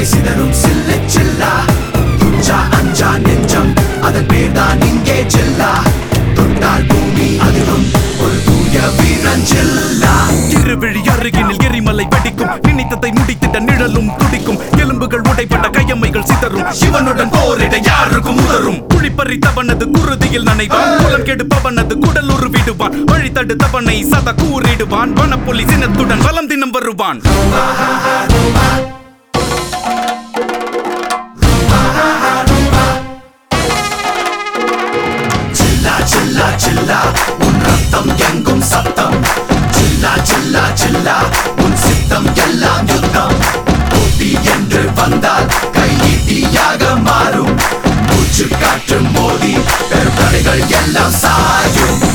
சிதறும் சில்லு சில்லா துச்சா அஞ்சா நெஞ்சம் அதன் பேர்தான் இங்கே ஜில்லா தொட்டால் பூமி அதிரும் ஒரு தூய வீரன் ஜில்லா இருவிழி அருகினில் எரிமலை வெடிக்கும் நினைத்ததை முடித்திட்ட நிழலும் துடிக்கும் எலும்புகள் உடைப்பட்ட கையம்மைகள் சிதறும் இவனுடன் போரிட யாருக்கும் உதரும் குழிப்பறித்தவனது குருதியில் நனைவான் குலம் கெடுப்பவனது குடல் உருவிடுவான் வழி தடுத்தவனை சத கூறிடுவான் வனப்புலி சினத்துடன் வலம் தினம் வருவான் சில்லா சில்லா சில்லா உன் ரத்தம் எங்கும் சத்தம் சில்லா சில்லா சில்லா உன் சித்தம் எல்லாம் யுத்தம் போட்டி என்று வந்தால் கையீட்டியாக மாறும் மூச்சு காற்று மோதி பெரும் தடைகள் எல்லாம் சாயும்